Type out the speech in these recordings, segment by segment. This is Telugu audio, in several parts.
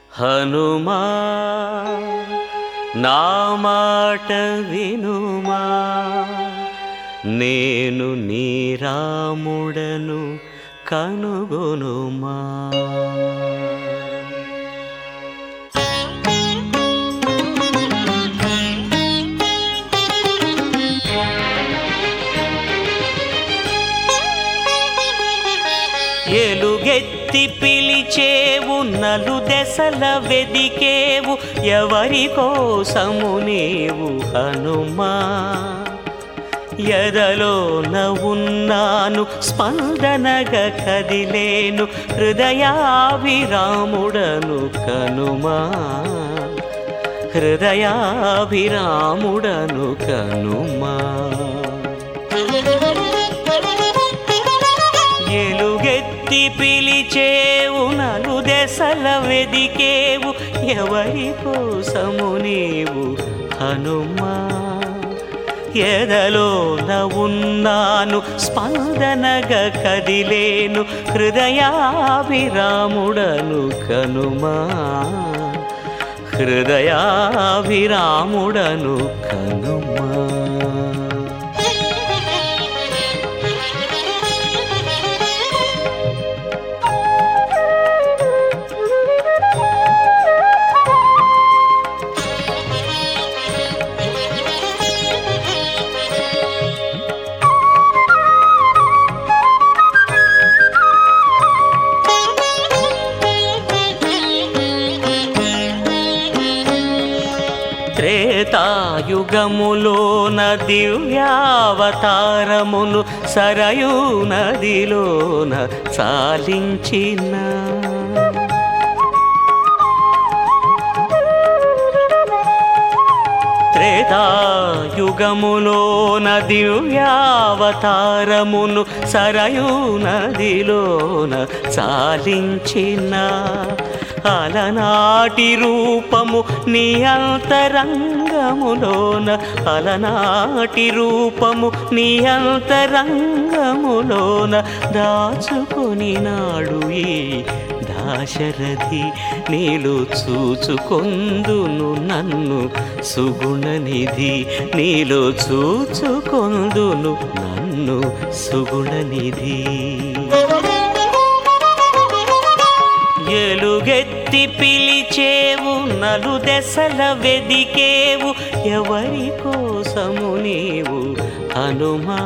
హనుమా నా మాట వినుమా నేను నీ రాముడను కనుగొనుమా ఎలుగెత్తి పిలిచేవు నలు దశల వెదికేవు ఎవరి కోసము నీవు హనుమా ఎదలోన ఉన్నాను స్పందనగా కదిలేను హృదయాభిరాముడను కనుమా హృదయాభిరాముడను కనుమా ఎలుగెత్తి పిలిచేవు నలు దశల వెదికేవు ఎవరి కోసము నీవు హనుమా ఎదలోన ఉన్నాను స్పందనగా కదిలేను హృదయాభిరాముడను కనుమా హృదయాభిరాముడను కనుమా త్రేతాయుగములోన దివ్యావతారమును సరయూ నదిలోన చాలించిన త్రేతాయుగములోన దివ్యావతారమును సరయూ నదిలోన చాలించిన అలనాటి రూపము నీ అంతరంగములోన అలనాటి రూపము నీ అంతరంగములోన దాచుకొని నాడు ఈ దాశరథి నీలో చూచుకొందును నన్ను సుగుణనిధి నీలో చూచుకొందును నన్ను సుగుణనిధి ఎలుగెత్తి పిలిచేవు నలు దశల వెదికేవు ఎవరి కోసము నీవు హనుమా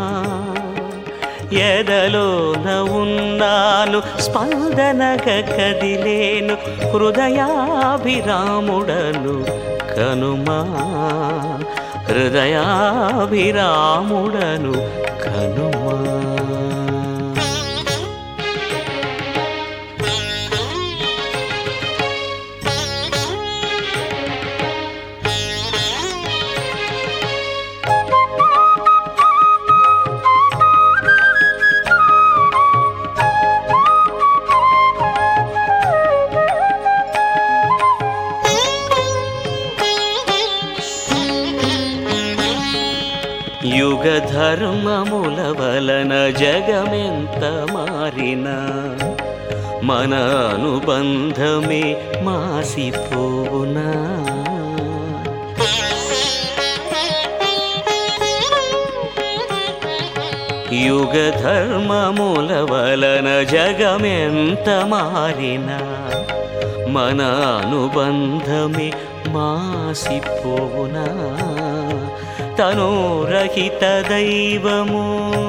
ఎదలోన ఉన్నాను స్పందనగా కదిలేను హృదయాభిరాముడను కనుమా హృదయాభిరాముడను కనుమా యుగ ధర్మముల వలన జగమెంత మారినా మన అనుబంధమే మాసిపోవునా యుగ ధర్మముల వలన జగమెంత మారినా మన అనుబంధమే మాసిపోవునా తను రహిత దైవము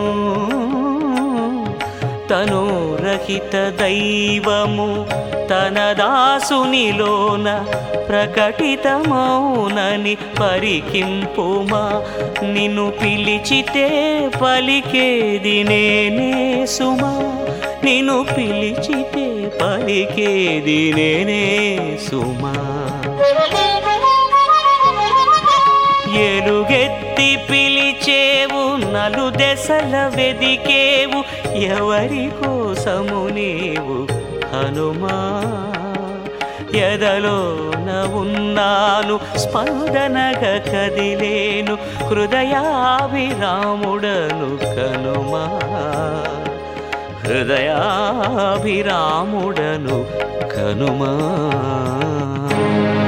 తను రహిత దైవము తన దాసునిలోన ప్రకటితమౌనని పరికింపుమా నిన్ను పిలిచితే పలికేది నేనే సుమా నిన్ను పిలిచితే పలికేది నేనే సుమా ఎలుగెత్తి పిలిచేవు నలు దశల వెదికేవు ఎవరి కోసము నీవు హనుమా ఎదలోన ఉన్నాను స్పందనగా కదిలేను హృదయాభిరాముడను కనుమా హృదయాభిరాముడను కనుమా